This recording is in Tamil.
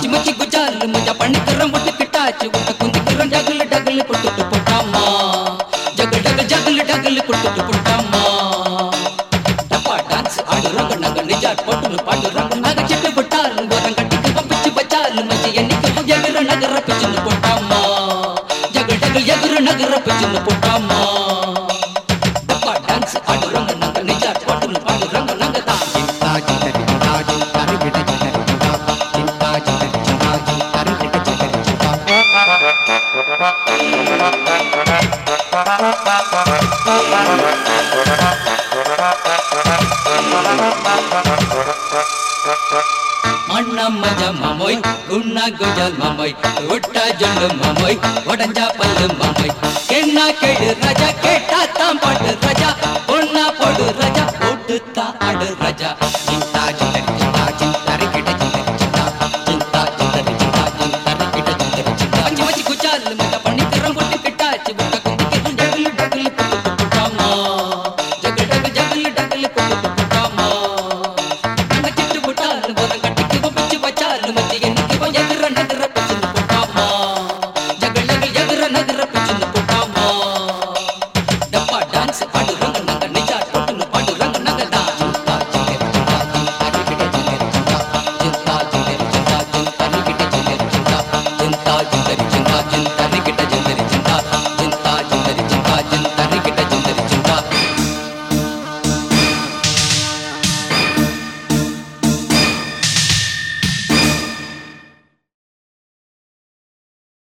மச்சி மச்சி குஜால் மஜா பண்ணிக்கிறோம் விட்டுக்கிட்டாச்சு விட்ட குந்திக்கிறோம் ஜகுல டகுல கொடுத்துட்டு போட்டாமா ஜகு டகு ஜகுல டகுல கொடுத்துட்டு போட்டாமா டப்பா டான்ஸ் ஆடுறோங்க நாங்க நிஜாட் போட்டு பாடுறோங்க நாங்க சிட்டு விட்டால் ஓரம் கட்டிக்கு பம்பிச்சு வச்சால் மச்சி என்னைக்கு எகிற நகர பிச்சுன்னு போட்டாமா ஜகு டகு எகிற நகர பிச்சுன்னு போட்டாமா டப்பா டான்ஸ் ஆடுறோங்க நாங்க நிஜாட் போட்டு பாடுறோங்க நாங்க தான் சிந்தா சிந்தரி சிந்தா சிந்தரி கிட சிந்தரி சிந்தா சிந்தா சிந்தரி சிந்தா சிந்தரி கிட சிந்தரி சிந்தா மண்ண மஜ மமோய் குண்ணா குஜல் மமோய் ஒட்டா ஜொல்லு மமோய் உடஞ்சா பல்லு மமோய் என்ன கேடு ராஜா கேட்டா தான் பாட்டு ராஜா பொண்ணா போடு ராஜா போட்டு தான் ஆடு ராஜா சிந்தா சிந்தரி